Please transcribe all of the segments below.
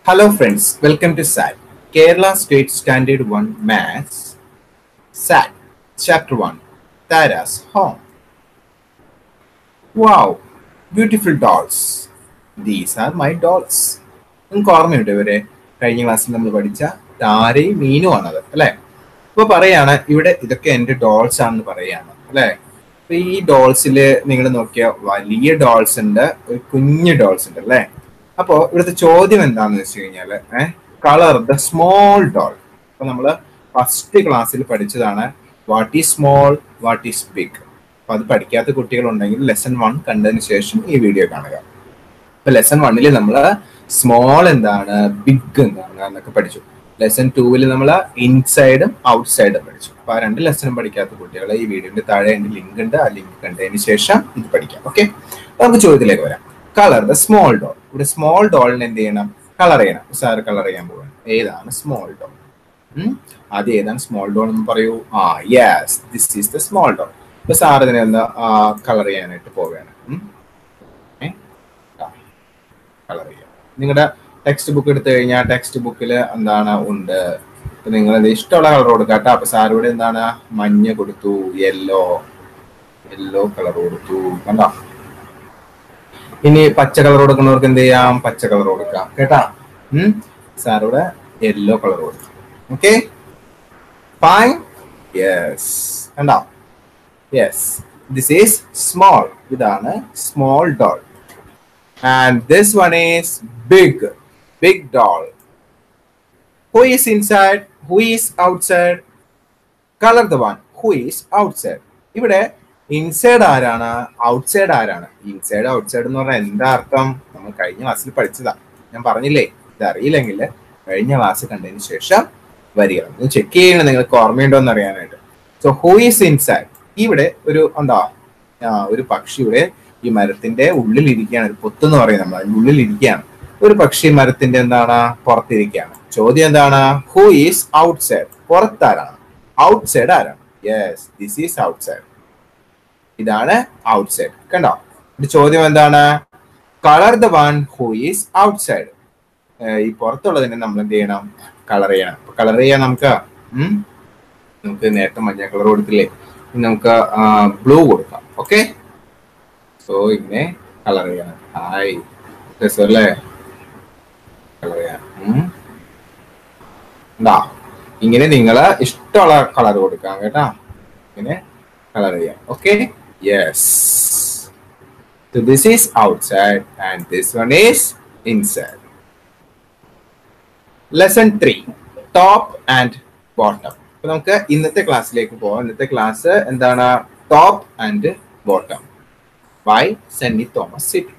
Hello friends, welcome to SAT, Kerala State Standard 1 Maths, SAT, Chapter 1, Tara's Home. Wow, beautiful dolls. These are my dolls. നിങ്ങൾക്ക് ഓർമ്മയുണ്ട് ഇവരെ കഴിഞ്ഞ ക്ലാസ്സിൽ നമ്മൾ പഠിച്ച താരയും മീനും ആണത് അല്ലെ ഇപ്പൊ പറയാണ് ഇവിടെ ഇതൊക്കെ എന്റെ ഡോൾസ് ആണെന്ന് പറയാണ് അല്ലെ അപ്പൊ ഈ ഡോൾസിൽ നിങ്ങൾ നോക്കിയ വലിയ ഡോൾസ് ഉണ്ട് ഒരു കുഞ്ഞു ഡോൾസ് ഉണ്ട് അല്ലെ അപ്പോ ഇവിടുത്തെ ചോദ്യം എന്താണെന്ന് വെച്ച് കഴിഞ്ഞാല് ഏഹ് കളർ ദ സ്മോൾ ഡോൾ അപ്പൊ നമ്മള് ഫസ്റ്റ് ക്ലാസ്സിൽ പഠിച്ചതാണ് what is small what is big അപ്പൊ അത് പഠിക്കാത്ത കുട്ടികളുണ്ടെങ്കിൽ ലെസൺ വൺ കണ്ടതിന് ശേഷം ഈ വീഡിയോ കാണുക ഇപ്പൊ ലെസൺ വണ്ണിൽ നമ്മൾ സ്മോൾ എന്താണ് ബിഗ് എന്താണ് എന്നൊക്കെ പഠിച്ചു ലെസൺ ടൂവിൽ നമ്മൾ ഇൻസൈഡും ഔട്ട്സൈഡും പഠിച്ചു അപ്പൊ ആ രണ്ട് ലെസണും പഠിക്കാത്ത കുട്ടികൾ ഈ വീഡിയോന്റെ താഴെ എന്റെ ലിങ്ക് ഉണ്ട് ആ ലിങ്ക് കണ്ടതിന് ശേഷം ഇത് പഠിക്കാം ഓക്കെ നമുക്ക് ചോദ്യത്തിലേക്ക് വരാം കളർ ദ സ്മോൾ ഡോൾ ഇവിടെ സ്മോൾ ഡോളിന് എന്ത് ചെയ്യണം കളർ ചെയ്യണം സാർ കളർ ചെയ്യാൻ പോവാണ് ഏതാണ് സ്മോൾ ഡോൾ ആദ്യം ഏതാണ് സ്മോൾ ഡോൾ എന്ന് പറയൂ ആ yes this is the small doll ഇപ്പൊ സാർ ഇതിനെ ഒന്ന് കളർ ചെയ്യാനായിട്ട് പോവുകയാണ് കളർ ചെയ്യാം നിങ്ങളുടെ ടെക്സ്റ്റ് ബുക്ക് എടുത്തു കഴിഞ്ഞാൽ ടെക്സ്റ്റ് ബുക്കിൽ എന്താണ് ഉണ്ട് ഇപ്പൊ നിങ്ങൾ എന്ത് ഇഷ്ടമുള്ള കളർ കൊടുക്കുക കേട്ടോ അപ്പൊ സാർ ഇവിടെ എന്താണ് മഞ്ഞ കൊടുത്തു യെല്ലോ യെല്ലോ കളർ കൊടുത്തു കണ്ടോ ഇനി പച്ച കളർ കൊടുക്കുന്നവർക്ക് എന്ത് ചെയ്യാം പച്ച കളർ കൊടുക്കാം കേട്ടാ ഉം സാർ ഇവിടെ യെല്ലോ കളർ കൊടുത്തു ഓക്കെ ഫൈൻ യെസ് കണ്ടോ യെസ് ദിസ് ഈസ് സ്മോൾ ഇതാണ് small doll and this one is big big doll who is inside who is outside color the one who is outside ഇവിടെ inside ആരാണ് outside ആരാണ് inside outside എന്ന് പറഞ്ഞാൽ എന്താ അർത്ഥം നമ്മൾ കഴിഞ്ഞ ക്ലാസ്സിൽ പഠിച്ചതാ ഞാൻ പറഞ്ഞില്ലേ ഇത് അറിയില്ലെങ്കിൽ കഴിഞ്ഞ ക്ലാസ് കണ്ടതിന് ശേഷം വരിക ഒന്ന് ചെക്ക് ചെയ്യണം നിങ്ങൾക്ക് ഓർമ്മയുണ്ടോ എന്ന് അറിയാനായിട്ട് സോ ഹൂ ഈസ് ഇൻസൈഡ് ഇവിടെ ഒരു എന്താ ഒരു പക്ഷി ഇവിടെ ഈ മരത്തിന്റെ ഉള്ളിലിരിക്കുകയാണ് ഒരു പൊത്ത് എന്ന് പറയും നമ്മൾ അതിന്റെ ഉള്ളിലിരിക്കുകയാണ് ഒരു പക്ഷി മരത്തിന്റെ എന്താണ് പുറത്തിരിക്കുകയാണ് ചോദ്യം എന്താണ് ഹൂ ഈസ് ഔട്ട്സൈഡ് പുറത്താരാണ് ഔട്ട്സൈഡ് ആരാണ് യെസ് ദിസ് ഈസ് ഔട്ട്സൈഡ് ഇതാണ് ഔട്ട്സൈഡ് കണ്ടോ ഇത് ചോദ്യം എന്താണ് colour the one who is outside ഈ പുറത്തുള്ളതിനെ നമ്മൾ എന്ത് ചെയ്യണം കളർ ചെയ്യണം കളർ ചെയ്യാൻ നമുക്ക് നമുക്ക് നേരത്തെ മഞ്ഞ കളർ കൊടുത്തില്ലേ നമുക്ക് ബ്ലൂ കൊടുക്കാം ഓക്കെ സോ ഇങ്ങനെ കളർ ചെയ്യണം ഹായ് രസമല്ലേ കളർ ചെയ്യാം എന്താ ഇങ്ങനെ നിങ്ങൾ ഇഷ്ടമുള്ള കളർ കൊടുക്കാം കേട്ടാ ഇങ്ങനെ കളർ ചെയ്യാം okay yes So this is outside and this one is inside. Lesson 3 Top and Bottom. അപ്പൊ നമുക്ക് ഇന്നത്തെ ക്ലാസ്സിലേക്ക് പോവാം ഇന്നത്തെ ക്ലാസ് എന്താണ് top and bottom by Senni Thomas city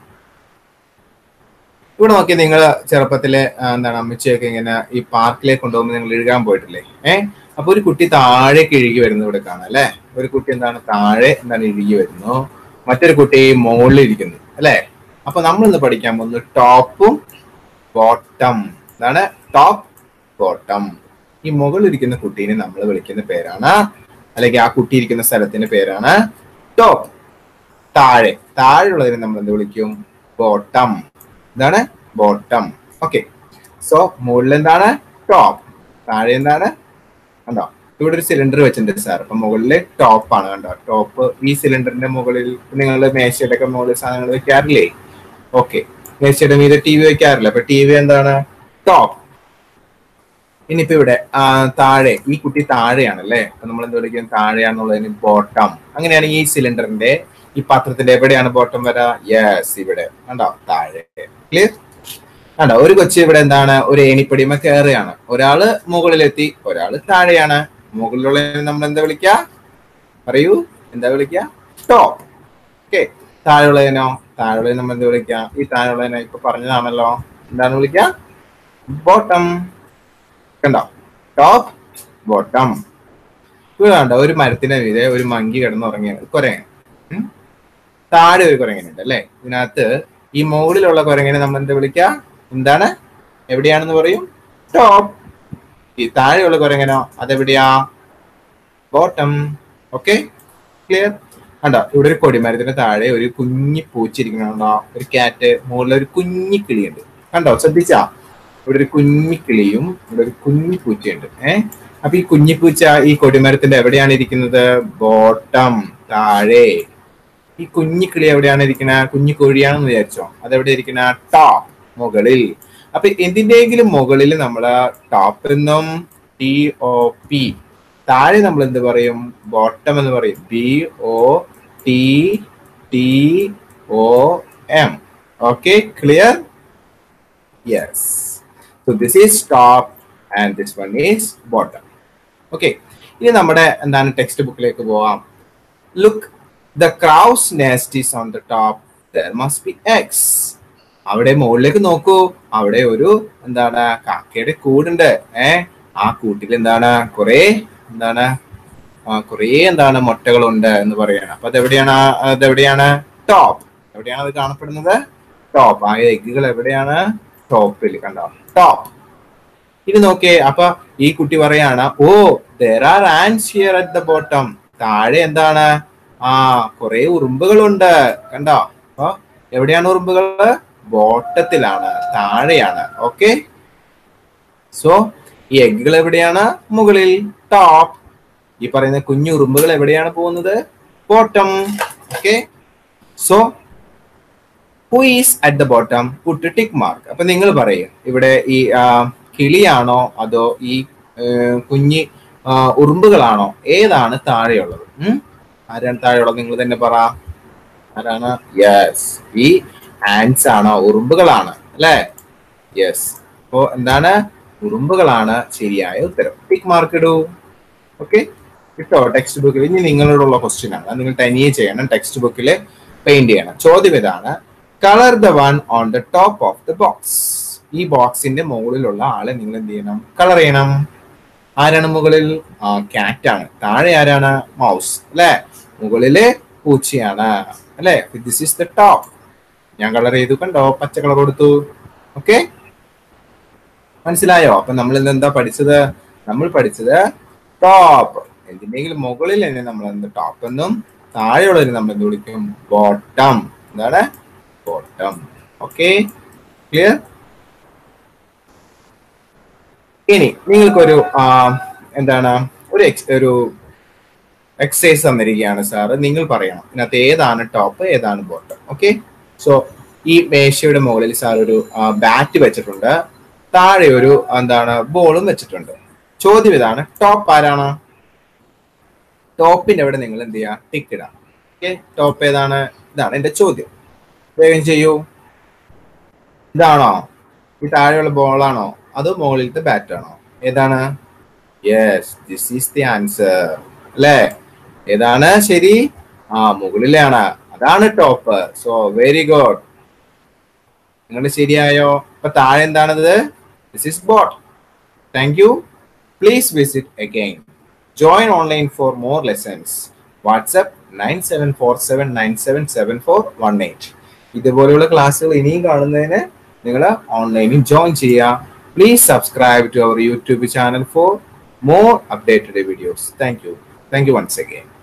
ഇവിടെ നോക്കി നിങ്ങൾ ചെറുപ്പത്തിലെ എന്താണ് അമ്മച്ചിയൊക്കെ ഇങ്ങനെ ഈ പാർക്കിലേക്ക് കൊണ്ടുപോകുമ്പോൾ നിങ്ങൾ എഴുകാൻ പോയിട്ടില്ലേ ഏഹ് അപ്പൊ ഒരു കുട്ടി താഴേക്ക് ഇഴുകി വരുന്നു ഇവിടെ കാണാം അല്ലെ ഒരു കുട്ടി എന്താണ് താഴെ എന്താണ് ഇഴുകി വരുന്നു മറ്റൊരു കുട്ടി മുകളിൽ ഇരിക്കുന്നു അല്ലെ അപ്പൊ നമ്മൾ ഇന്ന് പഠിക്കാൻ പോകുന്നത് ടോപ്പും ബോട്ടം എന്താണ് ടോപ്പ് ബോട്ടം ഈ മുകളിൽ ഇരിക്കുന്ന കുട്ടീനെ നമ്മൾ വിളിക്കുന്ന പേരാണ് അല്ലെങ്കിൽ ആ കുട്ടി ഇരിക്കുന്ന സ്ഥലത്തിന്റെ പേരാണ് ടോപ്പ് താഴെ താഴെയുള്ളതിനെ നമ്മൾ എന്ത് വിളിക്കും ബോട്ടം എന്താണ് ബോട്ടം ഓക്കെ സോ മുകളിൽ എന്താണ് ടോപ്പ് താഴെ എന്താണ് കണ്ടോ ഇവിടെ ഒരു സിലിണ്ടർ വെച്ചിട്ടുണ്ട് സാർ അപ്പൊ മുകളില് ടോപ്പ് ആണ് കണ്ടോ ടോപ്പ് ഈ സിലിണ്ടറിന്റെ മുകളിൽ നിങ്ങൾ മേശയുടെ ഒക്കെ മുകളിൽ സാധനങ്ങൾ വെക്കാറില്ലേ ഓക്കെ മേശയുടെ മീതെ ടി വി വെക്കാറില്ല അപ്പൊ ടി വി എന്താണ് ടോപ്പ് ഇനിയിപ്പോ ഇവിടെ താഴെ ഈ കുട്ടി താഴെയാണ് അല്ലേ അപ്പൊ നമ്മൾ എന്ത് വിളിക്കും താഴെയാണെന്നുള്ളതിന് ബോട്ടം അങ്ങനെയാണെങ്കിൽ ഈ സിലിണ്ടറിന്റെ ഈ പാത്രത്തിന്റെ എവിടെയാണ് ബോട്ടം വരാ യെസ് ഇവിടെ കണ്ടോ താഴെ ക്ലിയർ കണ്ടോ ഒരു കൊച്ചി ഇവിടെ എന്താണ് ഒരു ഏണിപ്പടിമ കയറുകയാണ് ഒരാള് മുകളിലെത്തി ഒരാള് താഴെയാണ് മുകളിലുള്ള നമ്മൾ എന്താ വിളിക്ക പറയൂ എന്താ വിളിക്ക ടോപ്പ് ഓക്കെ താഴെയുള്ളതിനോ താഴെയുള്ളതിന് നമ്മൾ എന്താ വിളിക്ക ഈ താഴെയുള്ളതിനെ ഇപ്പൊ പറഞ്ഞതാണല്ലോ എന്താണ് വിളിക്ക ബോട്ടം കണ്ടോ ടോപ്പ് ബോട്ടം ഇവിടെ കണ്ടോ ഒരു മരത്തിന്റെ മീതെ ഒരു മങ്കി കിടന്നുറങ്ങിയ കുരങ്ങൻ താഴെ ഒരു കുരങ്ങനുണ്ട് അല്ലെ ഇതിനകത്ത് ഈ മുകളിലുള്ള കുരങ്ങനെ നമ്മൾ എന്താ വിളിക്ക എന്താണ് എവിടെയാണെന്ന് പറയും ടോപ്പ് ഈ താഴെയുള്ള കുരങ്ങനോ അതെവിടെയാ ബോട്ടം ഓക്കെ ക്ലിയർ കണ്ടോ ഇവിടെ ഒരു കൊടിമരത്തിന്റെ താഴെ ഒരു കുഞ്ഞി പൂച്ചിരിക്കണോ ഒരു ക്യാറ്റ് മുകളിൽ ഒരു കുഞ്ഞി കിളിയുണ്ട് കണ്ടോ ശ്രദ്ധിച്ചാ ഇവിടെ ഒരു കുഞ്ഞിക്കിളിയും ഇവിടെ ഒരു കുഞ്ഞി പൂച്ചയുണ്ട് ഏഹ് അപ്പൊ ഈ കുഞ്ഞിപ്പൂച്ച ഈ കൊടിമരത്തിന്റെ എവിടെയാണ് ഇരിക്കുന്നത് ബോട്ടം താഴെ ഈ കുഞ്ഞിക്കിളി എവിടെയാണ് ഇരിക്കുന്നത് കുഞ്ഞി കോഴിയാണെന്ന് വിചാരിച്ചോ അതെവിടെ ഇരിക്കുന്ന ടോപ്പ് മുകളിൽ അപ്പൊ എന്തിന്റെയെങ്കിലും മുകളിൽ നമ്മൾ ടോപ്പ് എന്നും ടി ഒ പി താഴെ നമ്മൾ എന്ത് പറയും ബോട്ടം എന്ന് പറയും B O T T O M okay clear yes so this is top and this one is bottom okay ഇനി നമ്മുടെ എന്താണ് ടെക്സ്റ്റ് ബുക്കിലേക്ക് പോവാം look the crow's nest is on the top there must be eggs അവിടെ മുകളിലേക്ക് നോക്കൂ അവിടെ ഒരു എന്താണ് കാക്കയുടെ കൂടുണ്ട് ഏ ആ കൂട്ടിൽ എന്താണ് കുറെ എന്താണ് കുറെ എന്താണ് മുട്ടകളുണ്ട് എന്ന് പറയാണ് അപ്പൊ അതെവിടെയാണ് അതെവിടെയാണ് ടോപ്പ് എവിടെയാണ് അത് കാണപ്പെടുന്നത് ടോപ്പ് ആ എഗ്ഗുകൾ എവിടെയാണ് ടോപ്പിൽ കണ്ടോ ടോപ്പ് ഇനി നോക്കേ അപ്പൊ ഈ കുട്ടി പറയാണ് oh there are ants here at the bottom താഴെ എന്താണ് ആ കുറെ ഉറുമ്പുകളുണ്ട് കണ്ടോ അപ്പൊ എവിടെയാണ് ഉറുമ്പുകൾ ബോട്ടത്തിലാണ് താഴെയാണ് ഓക്കെ സോ ഈ എഗ്ഗുകൾ എവിടെയാണ് മുകളിൽ ടോപ്പ് ഈ പറയുന്ന കുഞ്ഞു ഉറുമ്പുകൾ എവിടെയാണ് പോകുന്നത് bottom okay so who is at the bottom put tick mark അപ്പൊ നിങ്ങൾ പറയും ഇവിടെ ഈ കിളിയാണോ അതോ ഈ കുഞ്ഞി ഉറുമ്പുകളാണോ ഏതാണ് താഴെയുള്ളത് ആരാണ് താഴെയുള്ളത് നിങ്ങൾ തന്നെ പറ ആരാണ് യെസ് ഈ ആൻസ് ആണോ ഉറുമ്പുകളാണ് അല്ലേ യെസ് അപ്പോ എന്താണ് ഉറുമ്പുകളാണ് ശരിയായ ഉത്തരം ടിക്ക് മാർക്ക് ഇടൂ ഓക്കെ കിട്ടോ ടെക്സ്റ്റ് ബുക്കിൽ ഇനി നിങ്ങളോടുള്ള ക്വസ്റ്റ്യൻ ആണ് നിങ്ങൾ തനിയെ ചെയ്യണം ടെക്സ്റ്റ് ബുക്കിൽ പെയിന്റ് ചെയ്യണം ചോദ്യം ഇതാണ് colour the one on the top of the box ഈ ബോക്സിന്റെ മുകളിലുള്ള ആളെ നിങ്ങൾ എന്ത് ചെയ്യണം കളർ ചെയ്യണം ആരാണ് മുകളിൽ ആ ക്യാറ്റ് ആണ് താഴെ ആരാണ് മൗസ് അല്ലെ മുകളില് പൂച്ചയാണ് അല്ലെ ദിസ് ഇസ് ദ ടോപ്പ് ഞാൻ കളർ ചെയ്തു കണ്ടോ പച്ച കളർ കൊടുത്തു ഓക്കെ മനസ്സിലായോ അപ്പൊ നമ്മൾ ഇന്ന് എന്താ പഠിച്ചത് നമ്മൾ പഠിച്ചത് ടോപ്പ് എന്തിന്റെങ്കിലും മുകളിൽ തന്നെ നമ്മൾ എന്ത് ടോപ്പ് എന്നും താഴെയുള്ളതിന് നമ്മൾ എന്ത് വിളിക്കും ബോട്ടം എന്താണ് ബോട്ടം ഓക്കെ ക്ലിയർ ഇനി നിങ്ങൾക്കൊരു എന്താണ് ഒരു ഒരു എക്സസൈസ് തന്നിരിക്കുകയാണ് സാറ് നിങ്ങൾ പറയണം ഇതിനകത്ത് ഏതാണ് ടോപ്പ് ഏതാണ് ബോട്ടം ഓക്കെ സോ ഈ മേശയുടെ മുകളിൽ സാർ ഒരു ബാറ്റ് വെച്ചിട്ടുണ്ട് താഴെ ഒരു എന്താണ് ബോളും വെച്ചിട്ടുണ്ട് ചോദ്യം ഇതാണ് ടോപ്പ് ആരാണ് ടോപ്പിന്റെ അവിടെ നിങ്ങൾ എന്ത് ചെയ്യുക ടിക്ക് ഇടാം ഓക്കെ ടോപ്പ് ഏതാണ് ഇതാണ് എന്റെ ചോദ്യം വേഗം ചെയ്യൂ ഇതാണോ ഈ താഴെയുള്ള ബോളാണോ അതോ മുകളിലത്തെ ബാറ്റ് ആണോ ഏതാണ് yes this is the answer അല്ലേ ഏതാണ് ശരി ആ മുകളിലാണ് അതാണ് ടോപ്പ് സോ വെരി ഗുഡ് നിങ്ങൾ ശരിയായോ അപ്പൊ താഴെ എന്താണത് this is boat thank you please visit again join online for more lessons WhatsApp nine seven four seven nine seven seven four one eight ഇതുപോലെയുള്ള ക്ലാസ്സുകൾ ഇനിയും കാണുന്നതിന് നിങ്ങൾ ഓൺലൈനിൽ ജോയിൻ ചെയ്യുക please subscribe to our YouTube channel for more updated videos. Thank you. Thank you once again.